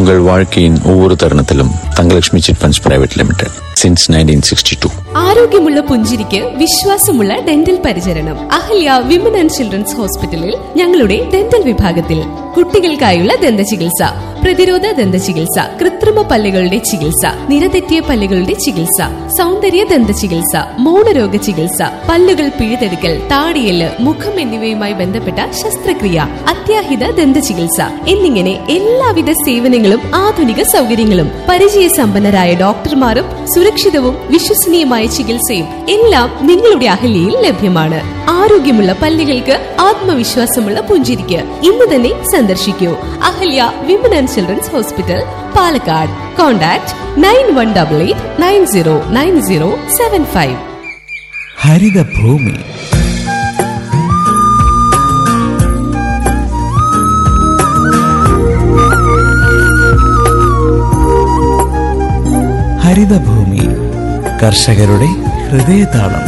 உங்கள் வாழ்க்கையின் ஒவ்வொரு தருணத்திலும் Thangalakshmi chit funds private limited since nineteen sixty two ആരോഗ്യമുള്ള പുഞ്ചിരിക്ക് വിശ്വാസമുള്ള ഡെന്റൽ പരിചരണം അഹല്യ വിമൻ ആൻഡ് ചിൽഡ്രൻസ് ഹോസ്പിറ്റലിൽ ഞങ്ങളുടെ ഡെന്റൽ വിഭാഗത്തിൽ കുട്ടികൾക്കായുള്ള ദന്ത ചികിത്സ പ്രതിരോധ ദന്ത ചികിത്സ കൃത്രിമ പല്ലുകളുടെ ചികിത്സ നിരതെറ്റിയ പല്ലുകളുടെ ചികിത്സ സൗന്ദര്യ ദന്ത ചികിത്സ മൗനരോഗ ചികിത്സ പല്ലുകൾ പിഴുതെടുക്കൽ താടിയല് മുഖം എന്നിവയുമായി ബന്ധപ്പെട്ട ശസ്ത്രക്രിയ അത്യാഹിത ദന്ത ചികിത്സ എന്നിങ്ങനെ എല്ലാവിധ സേവനങ്ങളും ആധുനിക സൗകര്യങ്ങളും പരിചയസമ്പന്നരായ ഡോക്ടർമാരും സുരക്ഷിതവും വിശ്വസനീയമായ ചികിത്സയും എല്ലാം നിങ്ങളുടെ അഹല്യയിൽ ലഭ്യമാണ് ആരോഗ്യമുള്ള പല്ലുകൾക്ക് ആത്മവിശ്വാസമുള്ള പുഞ്ചിരിക്ക് ഇന്ന് തന്നെ സന്ദർശിക്കൂ Ahalya women and children's hospital Palakkad contact nine one double eight nine zero nine zero seven five ഹരിതഭൂമി ഹരിതഭൂമി കർഷകരുടെ ഹൃദയതാളം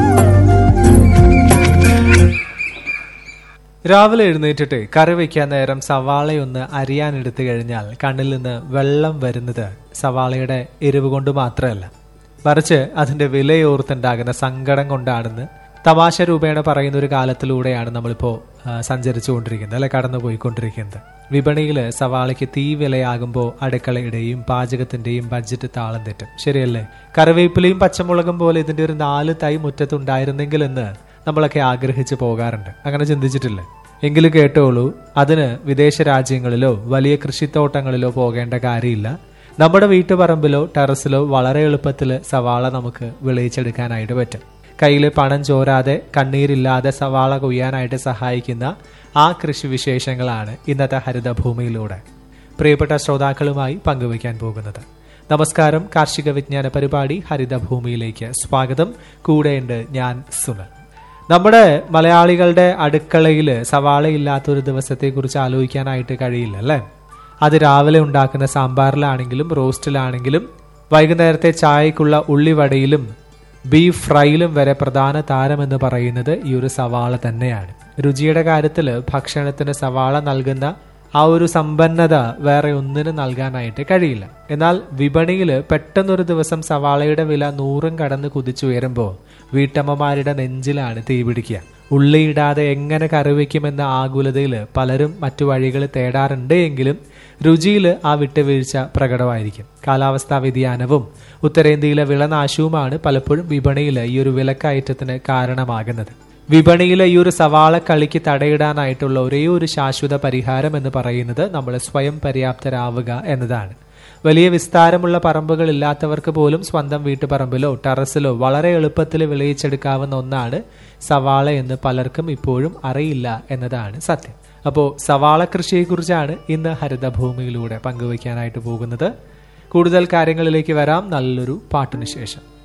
രാവിലെ എഴുന്നേറ്റിട്ട് കറി വയ്ക്കാൻ നേരം സവാളയൊന്ന് അരിയാനെടുത്തു കഴിഞ്ഞാൽ കണ്ണിൽ നിന്ന് വെള്ളം വരുന്നത് സവാളയുടെ എരിവ് കൊണ്ട് മാത്രമല്ല മറിച്ച് അതിന്റെ വിലയോർത്തുണ്ടാകുന്ന സങ്കടം കൊണ്ടാണെന്ന് തമാശ രൂപേണ പറയുന്ന ഒരു കാലത്തിലൂടെയാണ് നമ്മളിപ്പോ ആ, സഞ്ചരിച്ചുകൊണ്ടിരിക്കുന്നത് അല്ലെ കടന്നു പോയിക്കൊണ്ടിരിക്കുന്നത് വിപണിയിൽ സവാളയ്ക്ക് തീ വിലയാകുമ്പോൾ അടുക്കളയുടെയും പാചകത്തിന്റെയും ബഡ്ജറ്റ് താളം തെറ്റും ശരിയല്ലേ കറിവേപ്പിലയും പച്ചമുളകും പോലെ ഇതിന്റെ ഒരു നാല് തൈ മുറ്റത്തുണ്ടായിരുന്നെങ്കിൽ എന്ന് നമ്മളൊക്കെ ആഗ്രഹിച്ച് പോകാറുണ്ട് അങ്ങനെ ചിന്തിച്ചിട്ടില്ലേ എങ്കിലും കേട്ടോളൂ അതിന് വിദേശ രാജ്യങ്ങളിലോ വലിയ കൃഷിത്തോട്ടങ്ങളിലോ പോകേണ്ട കാര്യമില്ല നമ്മുടെ വീട്ടുപറമ്പിലോ ടെറസിലോ വളരെ എളുപ്പത്തിൽ സവാള നമുക്ക് വിളയിച്ചെടുക്കാനായിട്ട് പറ്റും കയ്യിൽ പണം ചോരാതെ കണ്ണീരില്ലാതെ സവാള കൊയ്യാനായിട്ട് സഹായിക്കുന്ന ആ കൃഷിവിശേഷങ്ങളാണ് ഇന്നത്തെ ഹരിതഭൂമിയിലൂടെ പ്രിയപ്പെട്ട ശ്രോതാക്കളുമായി പങ്കുവയ്ക്കാൻ പോകുന്നത് നമസ്കാരം കാർഷിക വിജ്ഞാന പരിപാടി ഹരിതഭൂമിയിലേക്ക് സ്വാഗതം കൂടെയുണ്ട് ഞാൻ സുനൽ നമ്മുടെ മലയാളികളുടെ അടുക്കളയിൽ സവാള ഇല്ലാത്ത ഒരു ദിവസത്തെ കുറിച്ച് ആലോചിക്കാനായിട്ട് കഴിയില്ല അല്ലേ അത് രാവിലെ ഉണ്ടാക്കുന്ന സാമ്പാറിലാണെങ്കിലും റോസ്റ്റിലാണെങ്കിലും വൈകുന്നേരത്തെ ചായക്കുള്ള ഉള്ളിവടയിലും ബീഫ് ഫ്രൈയിലും വരെ പ്രധാന താരമെന്ന് പറയുന്നത് ഈ ഒരു സവാള തന്നെയാണ് രുചിയുടെ കാര്യത്തിൽ ഭക്ഷണത്തിന് സവാള നൽകുന്ന ആ ഒരു സമ്പന്നത വേറെ ഒന്നിനും നൽകാനായിട്ട് കഴിയില്ല എന്നാൽ വിപണിയിൽ പെട്ടെന്നൊരു ദിവസം സവാളയുടെ വില നൂറും കടന്ന് കുതിച്ചുയരുമ്പോൾ വീട്ടമ്മമാരുടെ നെഞ്ചിലാണ് തീപിടിക്കുക ഉള്ളിയിടാതെ എങ്ങനെ കറിവെക്കുമെന്ന ആകുലതയിൽ പലരും മറ്റു വഴികൾ തേടാറുണ്ട് എങ്കിലും രുചിയിൽ ആ വിട്ടുവീഴ്ച പ്രകടമായിരിക്കും കാലാവസ്ഥാ വ്യതിയാനവും ഉത്തരേന്ത്യയിലെ വിളനാശവുമാണ് പലപ്പോഴും വിപണിയിൽ ഈ ഒരു വിലക്കയറ്റത്തിന് കാരണമാകുന്നത് വിപണിയിലെ ഈ ഒരു സവാള കളിക്ക് തടയിടാനായിട്ടുള്ള ഒരേ ഒരു ശാശ്വത പരിഹാരം എന്ന് പറയുന്നത് നമ്മൾ സ്വയം പര്യാപ്തരാവുക എന്നതാണ് വലിയ വിസ്താരമുള്ള പറമ്പുകൾ ഇല്ലാത്തവർക്ക് പോലും സ്വന്തം വീട്ടുപറമ്പിലോ ടെറസിലോ വളരെ എളുപ്പത്തിൽ വിളയിച്ചെടുക്കാവുന്ന ഒന്നാണ് സവാള എന്ന് പലർക്കും ഇപ്പോഴും അറിയില്ല എന്നതാണ് സത്യം അപ്പോൾ സവാള കൃഷിയെക്കുറിച്ചാണ് ഇന്ന് ഹരിതഭൂമിയിലൂടെ പങ്കുവയ്ക്കാനായിട്ട് പോകുന്നത് കൂടുതൽ കാര്യങ്ങളിലേക്ക് വരാം നല്ലൊരു പാട്ടിന് ശേഷം